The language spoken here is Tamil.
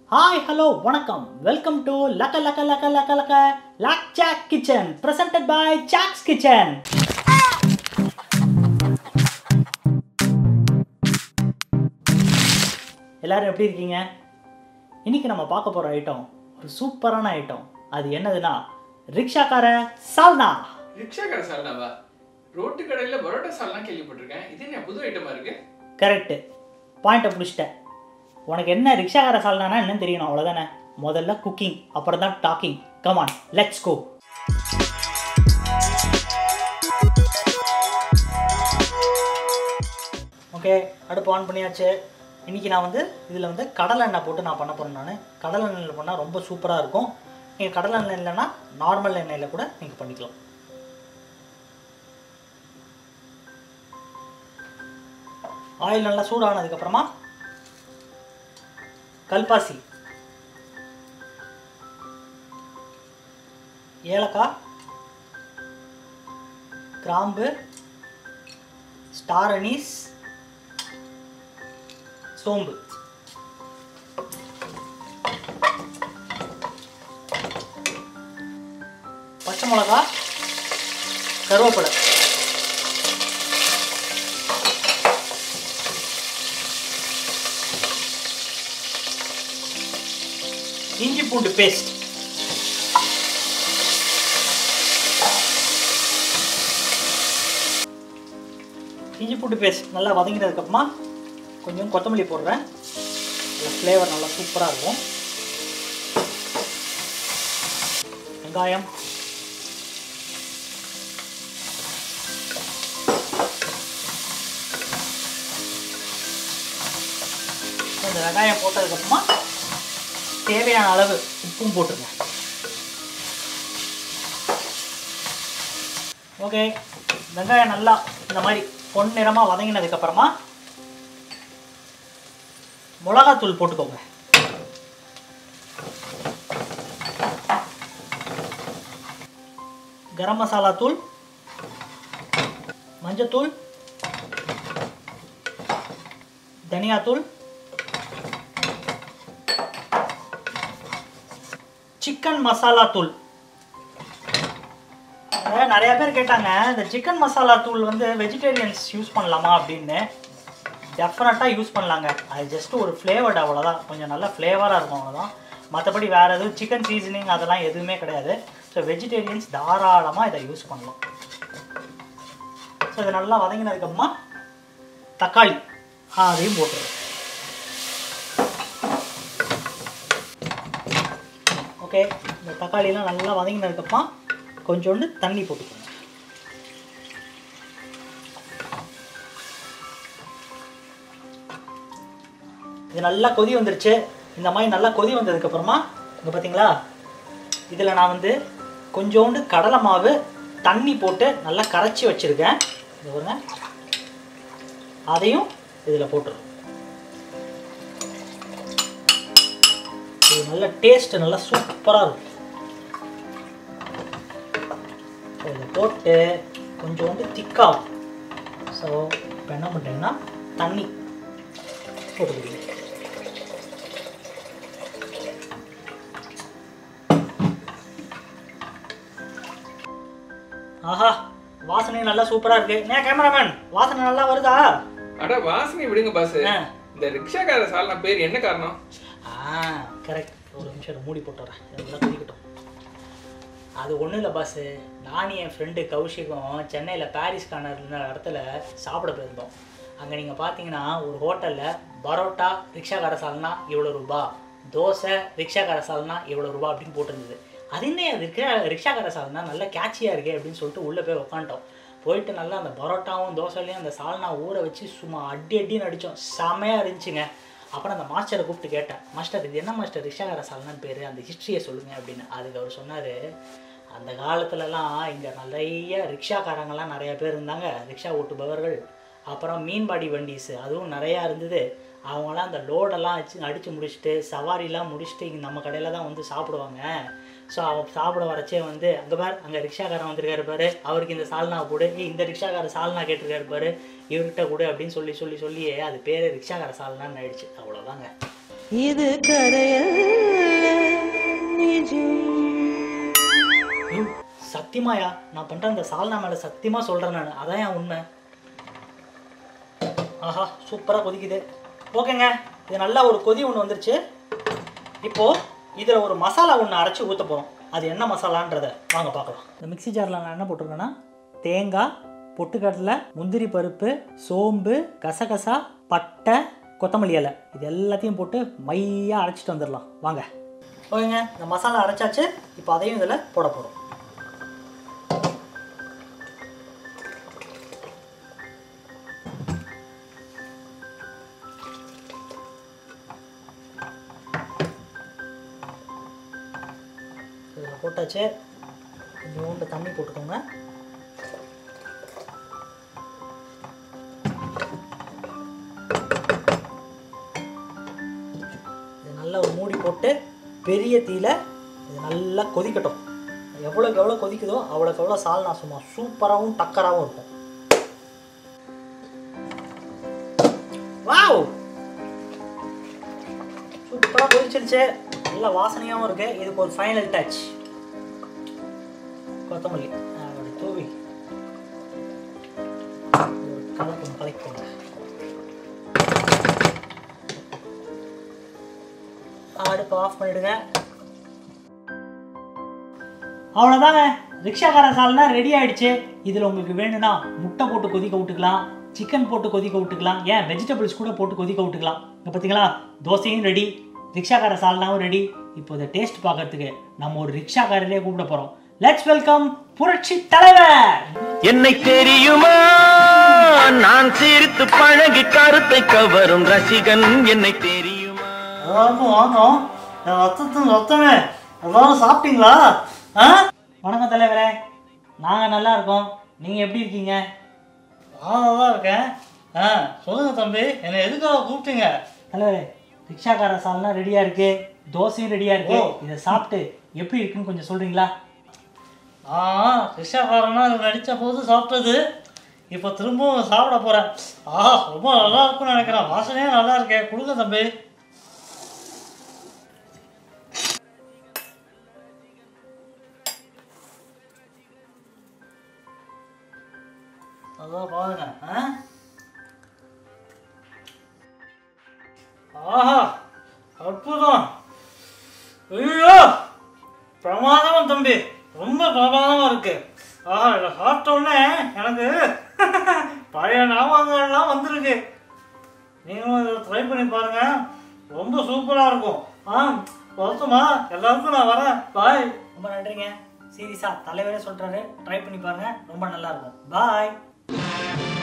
ஹாய் ஹலோ வணக்கம் வெல்கம் டு லக்க லக்க லக்க லக்க லக்க லாக் சாக் கிச்சன் presented பை சாக்ஸ் கிச்சன் எல்லாரும் எப்படி இருக்கீங்க இன்னைக்கு நம்ம பார்க்க போகிற ஐட்டம் ஒரு சூப்பரான ஐட்டம் அது என்னதுன்னா ரிக்ஷாக்கார சால்னா ரிக்ஷாக்கார சால்னாவா ரோட்டு கடையில பரோட்டா சால்னா கேள்விப்பட்டிருக்கேன் இது என்ன புது ஐட்டமா இருக்கு கரெக்டு பாயிண்ட்டை பிடிச்சிட்டேன் உனக்கு என்ன ரிக்ஷாக்கார சால்னானா என்னன்னு தெரியணும் அவ்வளோதானே முதல்ல குக்கிங் அப்புறம் தான் talking come on let's go okay அடுப்பு ஆன் பண்ணியாச்சு இன்றைக்கி நான் வந்து இதில் வந்து கடலை எண்ணெய் போட்டு நான் பண்ண போகிறேன் நான் கடலை எண்ணெயில் பண்ணால் ரொம்ப சூப்பராக இருக்கும் நீங்கள் கடலை எண்ணெய் இல்லைன்னா நார்மல் எண்ணெயில் கூட நீங்கள் பண்ணிக்கலாம் ஆயில் நல்லா சூடானதுக்கப்புறமா கல்பாசி ஏலக்காய் கிராம்பு ஸ்டார் அனீஸ் சோம்பு பச்சை மிளகா கருவேப்பிலை இஞ்சி பூண்டு பேஸ்ட் இஞ்சி பூண்டு பேஸ்ட் நல்லா வதங்கினதுக்கப்புறமா கொஞ்சம் கொத்தமல்லி போடுறேன் ஃப்ளேவர் நல்லா சூப்பராக இருக்கும் வெங்காயம் இந்த வெங்காயம் போட்டதுக்கப்புறமா தேவையான அளவு உப்பும் போட்டுருங்க ஓகே வெங்காயம் நல்லா இந்த மாதிரி பொன்னிறமாக வதங்கினதுக்கப்புறமா மிளகாத்தூள் போட்டுக்கோங்க கரம் மசாலா தூள் மஞ்சத்தூள் தனியாத்தூள் சிக்கன் மசாலா தூள் அதாவது நிறைய பேர் கேட்டாங்க இந்த சிக்கன் மசாலா தூள் வந்து வெஜிடேரியன்ஸ் யூஸ் பண்ணலாமா அப்படின்னு டெஃபினட்டாக யூஸ் பண்ணலாங்க அது ஜஸ்ட் ஒரு ஃப்ளேவர்டு அவ்வளோதான் கொஞ்சம் நல்ல ஃப்ளேவராக இருக்கும் அவ்வளோதான் மற்றபடி வேறு எதுவும் சிக்கன் சீசனிங் அதெல்லாம் எதுவுமே கிடையாது ஸோ வெஜிடேரியன்ஸ் தாராளமாக இதை யூஸ் பண்ணலாம் ஸோ இது நல்லா வதங்கினதுக்கப்புறமா தக்காளி அதையும் போட்டுருவேன் ஓகே இந்த தக்காளிலாம் நல்லா வதங்கினதுக்கப்புறம் கொஞ்சோண்டு தண்ணி போட்டுக்கோங்க இது நல்லா கொதி வந்துருச்சு இந்த மாதிரி நல்லா கொதி வந்ததுக்கப்புறமா இங்கே பார்த்தீங்களா இதில் நான் வந்து கொஞ்சோண்டு கடலை மாவு தண்ணி போட்டு நல்லா கரைச்சி வச்சுருக்கேன் இது பாருங்க அதையும் இதில் போட்டுருவோம் இது நல்ல டேஸ்ட் நல்லா சூப்பராக இருக்கும் ஸோ இதை போட்டு கொஞ்சோண்டு திக்காகும் ஸோ இப்போ என்ன பண்ணுறீங்கன்னா தண்ணி போட்டுக்கிறீங்க ஆஹா வாசனை நல்லா சூப்பராக இருக்கு ஏன் கேமராமேன் வாசனை நல்லா வருதா அட வாசனை விடுங்க பாஸ் ஆ. இந்த ரிக்ஷாக்கார சால்னா பேர் என்ன காரணம் ஆ கரெக்ட் ஒரு நிமிஷம் இதை மூடி போட்டுறேன் இதெல்லாம் குடிக்கட்டும் அது ஒன்றும் இல்லை பாஸு நானும் என் ஃப்ரெண்டு கௌஷிகம் சென்னையில் பாரிஸ் கார்னர்ல இடத்துல சாப்பிட போயிருந்தோம் அங்கே நீங்கள் பார்த்தீங்கன்னா ஒரு ஹோட்டலில் பரோட்டா ரிக்ஷாக்கார சால்னா இவ்வளோ ரூபா தோசை ரிக்ஷாக்கார சால்னா இவ்வளோ ரூபா அப்படின்னு போட்டிருந்தது அது என்ன அது ரிக்ஷா ரிக்ஷாக்கார சால்னா நல்லா கேட்சியாக இருக்கே அப்படின்னு சொல்லிட்டு உள்ளே போய் உக்காண்டோம் போயிட்டு நல்லா அந்த பரோட்டாவும் தோசைலையும் அந்த சால்னா ஊற வச்சு சும்மா அடி அடின்னு அடித்தோம் செமையாக இருந்துச்சுங்க அப்புறம் அந்த மாஸ்டரை கூப்பிட்டு கேட்டேன் மாஸ்டர் இது என்ன மாஸ்டர் ரிக்ஷாக்கார சால்னான்னு பேர் அந்த ஹிஸ்ட்ரியை சொல்லுங்கள் அப்படின்னு அதுக்கு அவர் சொன்னார் அந்த காலத்துலலாம் இங்கே நிறைய ரிக்ஷாக்காரங்கெல்லாம் நிறைய பேர் இருந்தாங்க ரிக்ஷா ஓட்டுபவர்கள் அப்புறம் மீன்பாடி வண்டிஸ் அதுவும் நிறையா இருந்தது அவங்களாம் அந்த லோடெல்லாம் வச்சு அடித்து முடிச்சுட்டு சவாரிலாம் முடிச்சுட்டு இங்கே நம்ம கடையில் தான் வந்து சாப்பிடுவாங்க ஸோ அவன் சாப்பிட வரச்சே வந்து அங்கே பார் அங்கே ரிக்ஷாக்காரன் வந்திருக்காரு பாரு அவருக்கு இந்த சால்னா போடு ஏய், இந்த ரிக்ஷாக்கார சால்னா கேட்டிருக்காரு பாரு இவர்கிட்ட கொடு அப்படின்னு சொல்லி சொல்லி சொல்லியே அது பேர் ரிக்ஷாக்கார சால்னான்னு ஆயிடுச்சு அவ்வளோதாங்க இது கரையல்ல நிஜம் ஐயோ, சத்தியமாயா நான் பண்ற இந்த சால்னா மேல சத்தியமா சொல்றேன் நான் அதான் என் உண்மை ஆஹா சூப்பரா கொதிக்குது ஓகேங்க இது நல்லா ஒரு கொதி ஒன்று வந்துருச்சு இப்போ இதுல ஒரு மசாலா ஒன்று அரைச்சி ஊற்ற போறோம் அது என்ன மசாலான்றத வாங்க பார்க்கலாம் இந்த மிக்ஸி ஜாரில் நான் என்ன போட்டிருக்கேன்னா தேங்காய் பொட்டுக்கடலை முந்திரி பருப்பு சோம்பு கசகசா பட்டை கொத்தமல்லி இலை இது எல்லாத்தையும் போட்டு மையாக அரைச்சிட்டு வந்துடலாம் வாங்க ஓகேங்க இந்த மசாலா அரைச்சாச்சு இப்போ அதையும் இதில் போட போகிறோம் இதில் போட்டாச்சு கொஞ்சோண்டு தண்ணி போட்டுக்கோங்க இது நல்லா ஒரு மூடி போட்டு பெரிய தீயில இது நல்லா கொதிக்கட்டும் எவ்வளோக்கு எவ்வளோ கொதிக்குதோ அவ்வளோக்கு எவ்வளோ சால்னா சும்மா சூப்பராகவும் டக்கராகவும் இருக்கும் வாவ் சூப்பராக கொதிச்சிருச்சு நல்ல வாசனையாகவும் இருக்கு இதுக்கு ஒரு ஃபைனல் டச் கொத்தமல்லி அப்படி தூவி கலக்கும் கலக்கோங்க அடுப்பு ஆஃப் பண்ணிடுங்க அவ்வளோதாங்க ரிக்ஷாக்கார சால்னா ரெடி ஆயிடுச்சு இதில் உங்களுக்கு வேணும்னா முட்டை போட்டு கொதிக்க விட்டுக்கலாம் சிக்கன் போட்டு கொதிக்க விட்டுக்கலாம் ஏன் வெஜிடபிள்ஸ் கூட போட்டு கொதிக்க விட்டுக்கலாம் இங்கே பார்த்தீங்களா தோசையும் ரெடி ரிக்ஷாக்கார சால்னாவும் ரெடி இப்போ இதை டேஸ்ட் பார்க்கறதுக்கு நம்ம ஒரு ரிக்ஷாக்காரரே கூப்பிட போகிறோம் லெட்ஸ் வெல்கம் புரட்சி தலைவர் என்னை தெரியுமா நான் சிரித்து பழகி கருத்தை கவரும் ரசிகன் என்னை தெரியுமா எல்லாருக்கும் வாங்கும் ரத்தத்தும் ரத்தமே எல்லாரும் சாப்பிட்டீங்களா ஆ வணக்கம் தலைவரே நாங்கள் நல்லா இருக்கோம் நீங்கள் எப்படி இருக்கீங்க நான் நல்லா இருக்கேன் ஆ சொல்லுங்கள் தம்பி என்னை எதுக்காக கூப்பிட்டீங்க தலைவரே ரிக்ஷாக்கார சால்னா ரெடியாக இருக்கு தோசையும் ரெடியாக இருக்கு இதை சாப்பிட்டு எப்படி இருக்குன்னு கொஞ்சம் சொல்கிறீங்களா ஆ ரிக்ஷாக்காரனா நடித்த போது சாப்பிட்டது இப்போ திரும்பவும் சாப்பிட போகிறேன் ஆ ரொம்ப நல்லா இருக்கும்னு நினைக்கிறேன் வாசனையே நல்லா இருக்கே கொடுங்க தம்பி அதான் பாருங்க ஆ ஆஹா அற்புதம் ஐயோ பிரமாதமா தம்பி ரொம்ப பிரமாதமா இருக்கு ஆஹா இதை சாப்பிட்ட உடனே எனக்கு பழைய ஞாபகங்கள்லாம் வந்திருக்கு நீங்களும் இதை ட்ரை பண்ணி பாருங்க ரொம்ப சூப்பரா இருக்கும் ஆ வருத்தமா எல்லாருக்கும் நான் வரேன் பாய் ரொம்ப நன்றிங்க சீரியஸா தலைவரே சொல்றாரு ட்ரை பண்ணி பாருங்க ரொம்ப நல்லா இருக்கும் பாய்